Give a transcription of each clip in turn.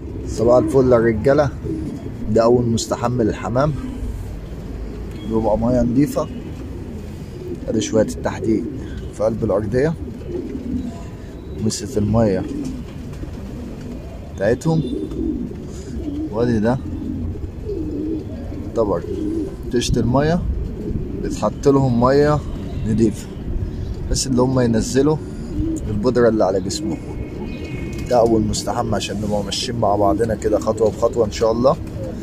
صباح الفل يا رجالة ده أول مستحمى للحمام بيبقى مية نضيفة ادي شوية التحديد في قلب الأرضية مسة المية بتاعتهم وادي ده طبعا تشت المية بتحط لهم مية نضيفة بس اللي هم ينزلوا البودرة اللي على جسمهم ده أول مستحمى عشان نبقى ماشيين مع بعضنا كده خطوة بخطوة إن شاء الله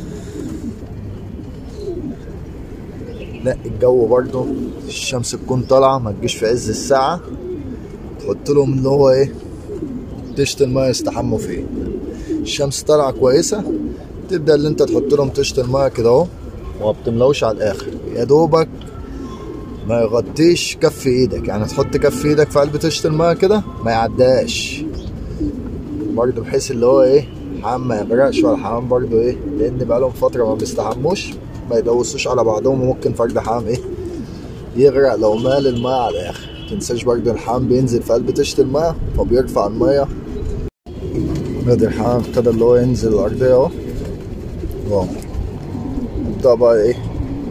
لا الجو برضو الشمس تكون طالعة ما تجيش في عز الساعة تحط لهم اللي هو ايه تشت المية يستحموا فيه الشمس طالعة كويسة تبدأ اللي انت تحط لهم تشت المية كده اهو وما بتملوش على الآخر يا دوبك ما يغطيش كف ايدك يعني تحط كف ايدك في قلب تشت المية كده ما يعداش برضه بحيث اللي هو ايه الحمام ما يبرقش ولا الحمام برضه ايه لان بقالهم فتره ما بيستحموش ما يدوسوش على بعضهم وممكن فرد حمام ايه يغرق لو مال الميه على الاخر متنساش برضه الحمام بينزل في قلب تشت الميه فبيرفع الميه ادي الحمام ابتدى اللي هو ينزل الارضيه اهو اهو نبدا بقى ايه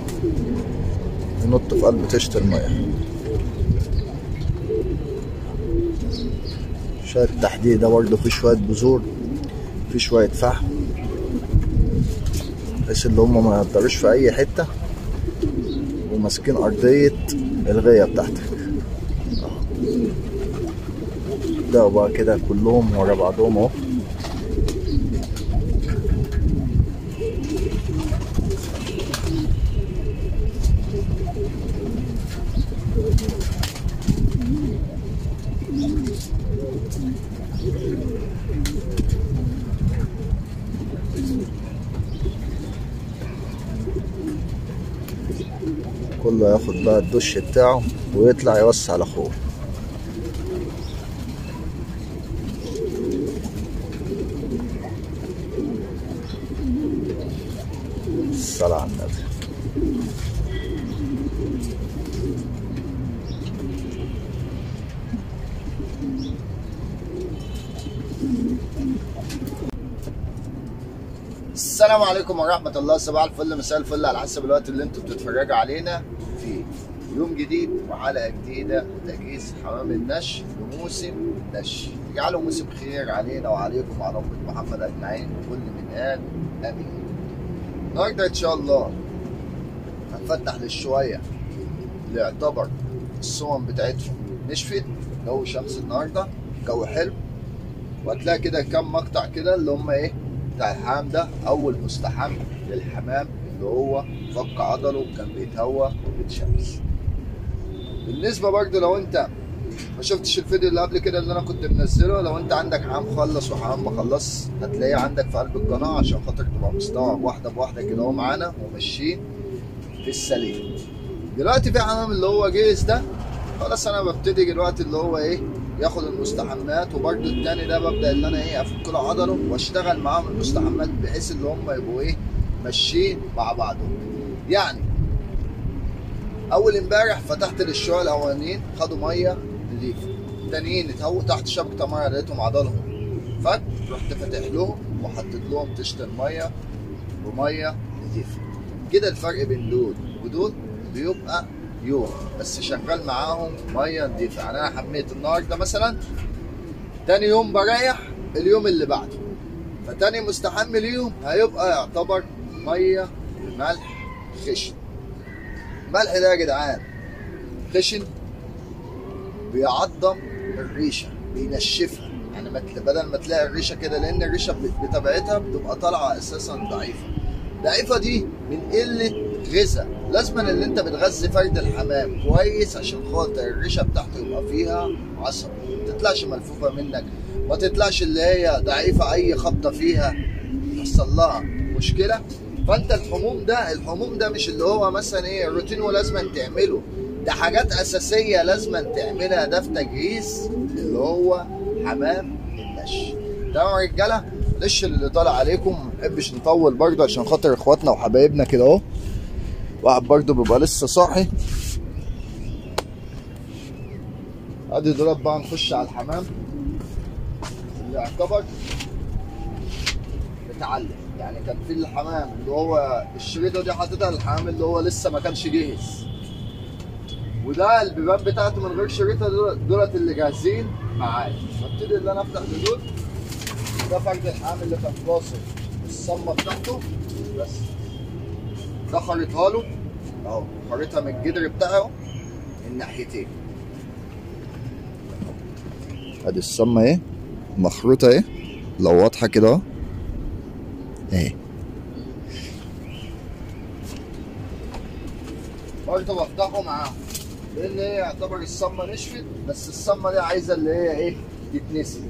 ينط في قلب تشت الميه شوية التحديد ده برضه في شوية بذور في شوية فحم بحيث اللي هم ما يقدروش في أي حتة وماسكين أرضية الغية بتاعتك ده بقى كده كلهم ورا بعضهم اهو كله ياخد بقى الدش بتاعه ويطلع يوسع لاخوه الصلاة على النبي السلام عليكم ورحمة الله صباح الفل مساء الفل على حسب الوقت اللي انتوا بتتفرجوا علينا فيه يوم جديد وحلقة جديدة تجهيز حمام النش لموسم النش يجعله موسم خير علينا وعليكم وعلى أمة محمد أجمعين وكل من قال آمين النهاردة إن شاء الله هنفتح للشوية اللي يعتبر الصوم بتاعتهم نشفت جو شمس النهاردة جو حلو وهتلاقي كده كام مقطع كده اللي هم ايه بتاع الحمام ده اول مستحم للحمام اللي هو فك عضله كان بيتهوى بالشمس بالنسبه برضه لو انت ما شفتش الفيديو اللي قبل كده اللي انا كنت منزله لو انت عندك حمام خلص وحمام ما خلص هتلاقيه عندك في قلب القناه عشان خاطر تبقى مستوعب واحده بواحده كده اهو معانا وماشيين في السليم دلوقتي في حمام اللي هو جيز ده خلاص انا ببتدي دلوقتي اللي هو ايه ياخد المستحمات وبرده التاني ده ببدا ان انا ايه افك له عضله واشتغل معاهم المستحمات بحيث ان هم يبقوا ايه ماشيين مع بعضهم يعني اول امبارح فتحت للشويه الاولانيين خدوا ميه نضيفه التانيين اتهووا تحت شبكه ميه لقيتهم عضلهم فك رحت فاتح لهم وحطيت لهم تشت الميه بميه نضيفه كده الفرق بين دول ودول بيبقى يوم بس شغال معاهم ميه نضيفه يعني انا حميت النهارده مثلا تاني يوم بريح اليوم اللي بعده فتاني مستحمي ليهم هيبقى يعتبر ميه بملح خشن الملح ده يا جدعان خشن بيعظم الريشه بينشفها يعني بدل ما تلاقي الريشه كده لان الريشه بطبيعتها بتبقى طالعه اساسا ضعيفه ضعيفه دي من قله غذاء لازم اللي انت بتغذي فرد الحمام كويس عشان خاطر الريشه بتاعته يبقى فيها عصب ما تطلعش ملفوفه منك ما تطلعش اللي هي ضعيفه اي خبطه فيها يحصل لها مشكله فانت الحموم ده الحموم ده مش اللي هو مثلا ايه روتين ولازم تعمله ده حاجات اساسيه لازم تعملها ده في تجهيز اللي هو حمام النش تمام يا رجاله معلش اللي طالع عليكم ما بنحبش نطول برضه عشان خاطر اخواتنا وحبايبنا كده اهو واحد برضه بيبقى لسه صاحي ادي دولاب بقى نخش على الحمام اللي يعتبر تعلم يعني كان في الحمام اللي هو الشريطه دي حاططها للحمام اللي هو لسه ما كانش جاهز وده البيبان بتاعته من غير شريطه دول- دولت اللي جاهزين معايا ببتدي ان انا افتح الدود ده فرد الحمام اللي كان فاصل الصمه بتاعته بس ده خريطها له اهو خريطها من الجدر بتاعه الناحيتين ادي الصمه اهي مخروطه اهي لو واضحه كده اهو اهي برضه بفتحه معاهم لان هي يعتبر الصمه نشفت بس الصمه دي عايزه اللي هي ايه تتنسي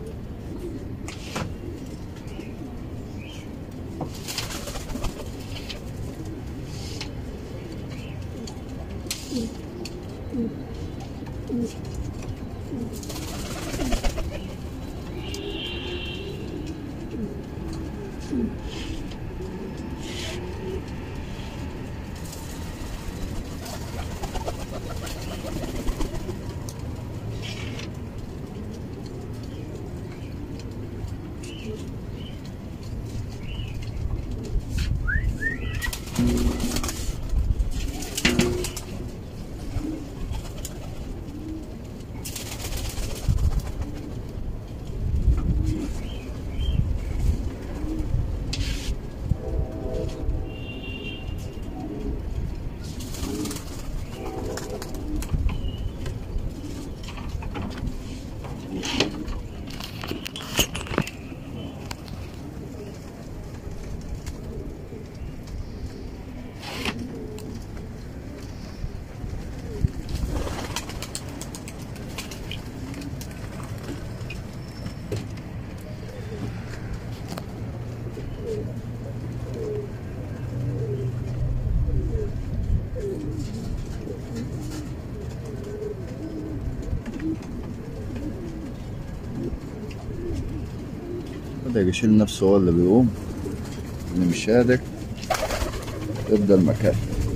بدأ يشيل نفسه هو اللي بيقوم اللي مش قادر يفضل مكانه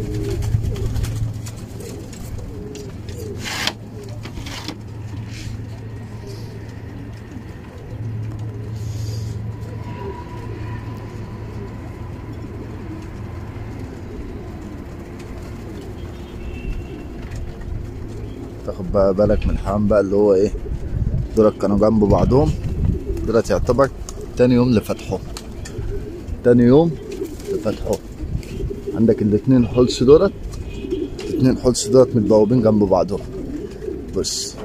تاخد بقى بالك من الحمام بقى اللي هو ايه دولت كانوا جنب بعضهم دولت يعتبر تاني يوم لفتحهم تاني يوم لفتحهم عندك الاتنين حلس دولت الاتنين حلس دولت متبوبين جنب بعضهم بص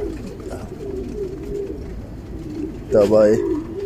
ده بقى ايه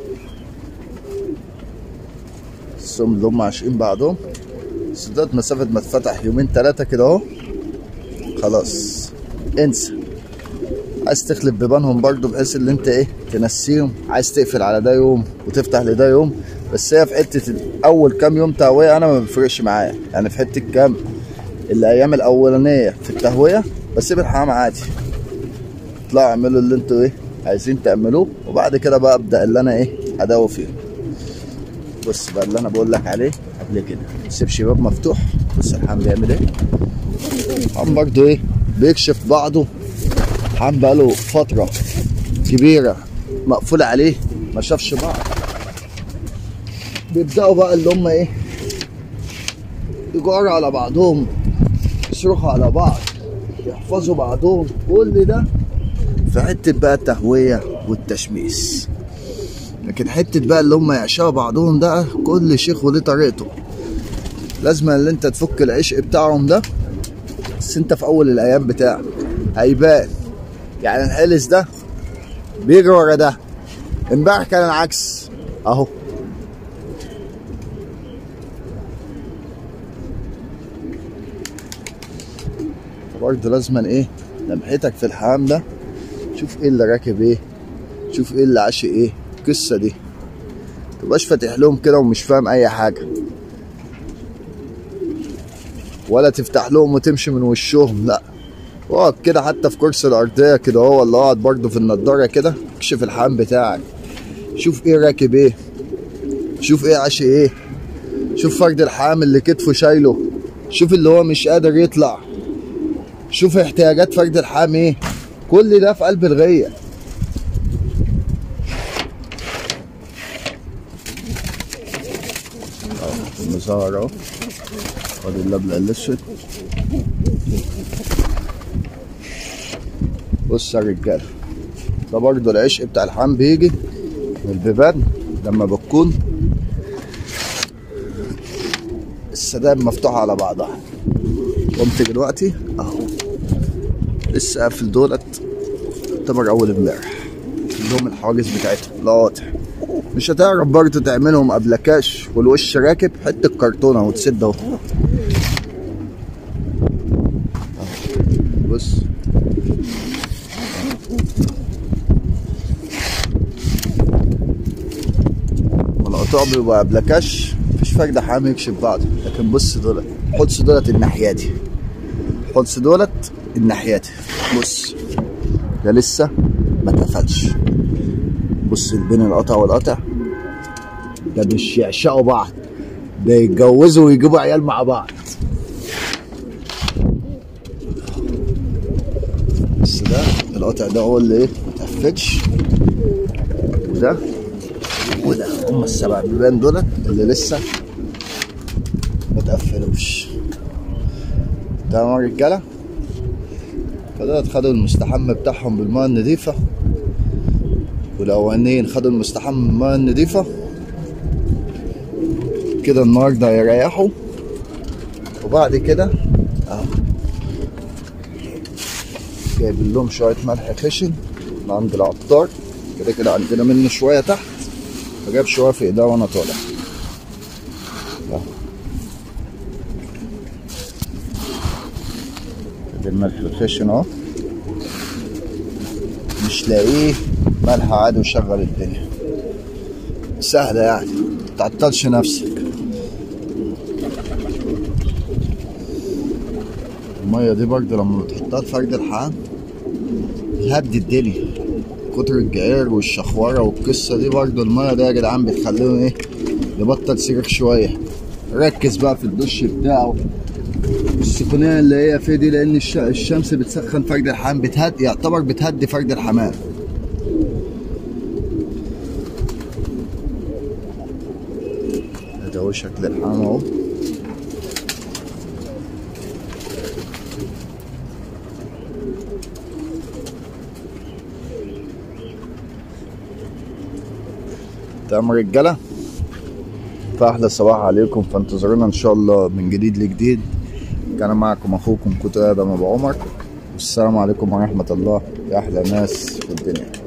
السم اللي هم عاشقين بعضهم بس دولت مسافة ما اتفتح يومين تلاتة كده اهو خلاص انسى عايز تخلف بيبانهم برضو بحيث ان انت ايه تنسيهم عايز تقفل على ده يوم وتفتح لده يوم بس هي في حته اول كام يوم تهويه انا ما بيفرقش معايا يعني في حته كام الايام الاولانيه في التهويه بسيب الحمام عادي اطلعوا اعملوا اللي انتوا ايه عايزين تعملوه وبعد كده بقى ابدا اللي انا ايه اداوي فيه بص بقى اللي انا بقول لك عليه قبل كده ما تسيبش باب مفتوح بص الحمام بيعمل ايه الحمام برضو ايه بيكشف بعضه حمام بقاله فترة كبيرة مقفول عليه ما شافش بعض بيبدأوا بقى اللي هم ايه يجاروا على بعضهم يصرخوا على بعض يحفظوا بعضهم كل ده في حتة بقى التهوية والتشميس لكن حتة بقى اللي هم يعشقوا بعضهم ده كل شيخ وليه طريقته لازم اللي انت تفك العشق بتاعهم ده بس انت في اول الايام بتاعك هيبان يعني الحلس ده بيجري ورا ده امبارح كان العكس اهو برضه لازما ايه لمحتك في الحمام ده شوف ايه اللي راكب ايه شوف ايه اللي عاشق ايه القصه دي متبقاش فاتح لهم كده ومش فاهم اي حاجه ولا تفتح لهم وتمشي من وشهم لا اقعد كده حتى في كرسي الارضيه كده هو اللي اقعد برضه في النضاره كده اكشف الحمام بتاعك شوف ايه راكب ايه شوف ايه عاشق ايه شوف فرد الحمام اللي كتفه شايله شوف اللي هو مش قادر يطلع شوف احتياجات فرد الحمام ايه كل ده في قلب الغيه اهو المزهر اهو ادي اللبلة الاسود بص يا رجاله ده برضه العشق بتاع الحمام بيجي من البيبان لما بتكون السداد مفتوحة على بعضها قمت دلوقتي اهو لسه قافل دولت يعتبر اول امبارح لهم الحواجز بتاعتهم القواطع مش هتعرف برضه تعملهم قبل كاش والوش راكب حته كرتونه وتسد اهو أهو. بص والقطاع بيبقى قبل كاش مفيش فرد حامي يكشف بعضه لكن بص دولت حدس دولت الناحيه دي حدس دولت الناحيه دي بص ده لسه ما اتقفلش بص بين القطع والقطع ده مش يعشقوا بعض ده يتجوزوا ويجيبوا عيال مع بعض بس ده القطع ده هو اللي ايه ما اتقفلش وده وده هم السبع بيبان دولت اللي لسه ما اتقفلوش تمام يا رجاله فدولت خدوا المستحمى بتاعهم بالماء النظيفه والاولانيين خدوا المستحمى بالماء النظيفه كده النهارده هيريحوا وبعد كده اهو جايب لهم شويه ملح خشن من عند العطار كده كده عندنا منه شويه تحت فجاب شويه في ايديا وانا طالع اهو ادي الملح الخشن اهو مش لاقيه ملح عادي وشغل الدنيا سهلة يعني متعطلش نفسك المية دي برضه لما بتحطها في فرد الحمام يهدي الدنيا كتر الجعير والشخورة والقصة دي برضه المية دي يا جدعان بتخليهم ايه يبطل صريخ شوية ركز بقى في الدش بتاعه السخونية اللي هي فيه دي لأن الش- الشمس بتسخن فرد الحمام بتهدي يعتبر بتهدي فرد الحمام ده هو شكل الحمام اهو تمام رجاله فاحلى صباح عليكم فانتظرونا ان شاء الله من جديد لجديد كان معكم اخوكم كتاب ابو عمر والسلام عليكم ورحمه الله يا احلى ناس في الدنيا